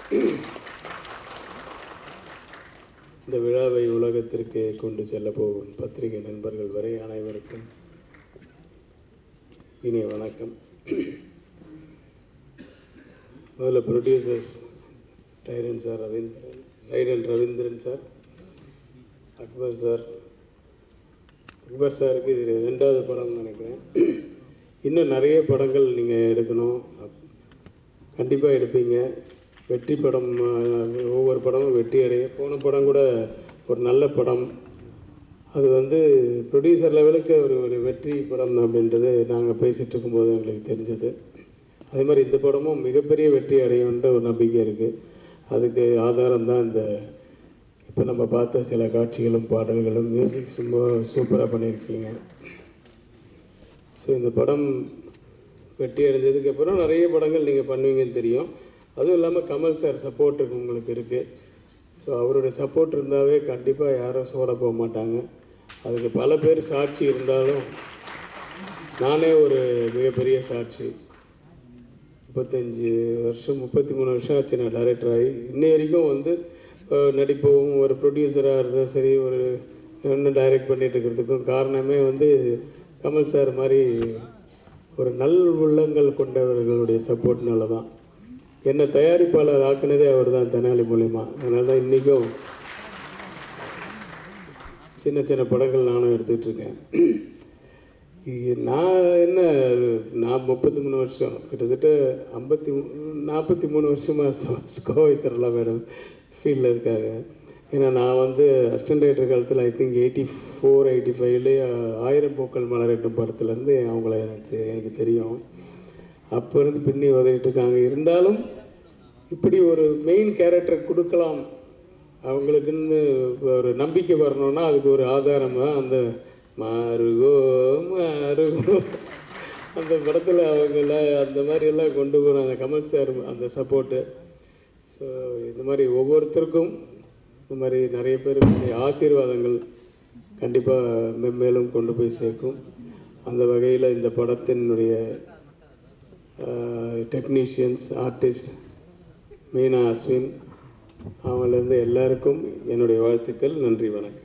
இந்த விழாவை உலகத்திற்கு கொண்டு செல்ல போகும் பத்திரிகை நண்பர்கள் வரை அனைவருக்கும் இனிய வணக்கம் முதல்ல ப்ரொடியூசர்ஸ் டைரன் சார் ரவீந்திரன் டைரன் ரவீந்திரன் சார் அக்பர் சார் அக்பர் சாருக்கு இது ரெண்டாவது படம்னு நினைக்கிறேன் இன்னும் நிறைய படங்கள் நீங்கள் எடுக்கணும் கண்டிப்பாக எடுப்பீங்க வெற்றி படம் அஹ், ஒவ்வொரு படமும் வெற்றி அடைய போன படம் கூட ஒரு நல்ல படம் அது வந்து ப்ரொடியூசர் லெவலுக்கு ஒரு ஒரு வெற்றி படம் அப்படின்றது நாங்கள் பேசிகிட்டு இருக்கும்போது எங்களுக்கு தெரிஞ்சது அதே மாதிரி இந்த படமும் மிகப்பெரிய வெற்றி அடையும்ன்ற ஒரு நம்பிக்கை இருக்குது அதுக்கு ஆதாரம் தான் இந்த இப்போ நம்ம பார்த்த சில காட்சிகளும் பாடல்களும் மியூசிக் ரொம்ப சூப்பராக பண்ணியிருக்கீங்க ஸோ இந்த படம் வெற்றி அடைஞ்சதுக்கு அப்புறம் நிறைய படங்கள் நீங்கள் பண்ணுவீங்கன்னு தெரியும் அதுவும் இல்லாமல் கமல் சார் சப்போர்ட் உங்களுக்கு இருக்குது ஸோ அவருடைய சப்போர்ட் இருந்தாவே கண்டிப்பாக யாரும் சோட போக மாட்டாங்க அதுக்கு பல பேர் சாட்சி இருந்தாலும் நானே ஒரு மிகப்பெரிய சாட்சி முப்பத்தஞ்சு வருஷம் முப்பத்தி மூணு வருஷம் ஆச்சு நான் டைரக்டர் ஆகி இன்னை வரைக்கும் வந்து அஹ், நடிப்பவும் ஒரு ப்ரொடியூசராக இருந்தால் சரி ஒரு இன்னும் டைரக்ட் பண்ணிட்டு இருக்கிறதுக்கும் காரணமே வந்து கமல் சார் மாதிரி ஒரு நல் உள்ளங்கள் கொண்டவர்களுடைய சப்போர்ட்னால தான் என்னை தயாரிப்பாளர் ஆக்குனதே அவர் தான் தெனாலி மூலிமா அதனால தான் இன்றைக்கும் சின்ன சின்ன படங்கள் நானும் எடுத்துகிட்டு இருக்கேன் இ- நான் என்ன நான் முப்பத்தி மூணு வருஷம் கிட்டத்தட்ட ஐம்பத்தி நாற்பத்தி மூணு வருஷமாக கோவை சரளா மேடம் ஃபீல்டில் இருக்காங்க ஏன்னா நான் வந்து அசிஸ்டன்ட் டைரக்டர் காலத்தில் I think eighty four eighty ஃபைவ்லேயே ஆயிரம் பூக்கள் மலரட்டும் படத்துலேருந்து அவங்கள எனக்கு எனக்கு தெரியும் அப்போ இருந்து பின்னி உதவிட்டு இருக்காங்க இருந்தாலும் இப்படி ஒரு மெயின் கேரக்டர் கொடுக்கலாம் அவங்களுக்குன்னு ஒரு நம்பிக்கை வரணும்னா அதுக்கு ஒரு ஆதாரமாக அந்த மாறுகோ மாறுகோ அந்த படத்தில் அவங்கள அந்த மாதிரி எல்லாம் கொண்டு போனாங்க கமல் சார் அந்த சப்போர்ட்டு ஸோ இந்த மாதிரி ஒவ்வொருத்தருக்கும் இந்த மாதிரி நிறைய பேருடைய ஆசீர்வாதங்கள் கண்டிப்பாக மென்மேலும் கொண்டு போய் சேர்க்கும் அந்த வகையில் இந்த படத்தினுடைய டெக்னீஷியன்ஸ் ஆர்டிஸ்ட் மீனா அஸ்வின் அவங்கலேருந்து எல்லாருக்கும் என்னுடைய வாழ்த்துக்கள் நன்றி வணக்கம்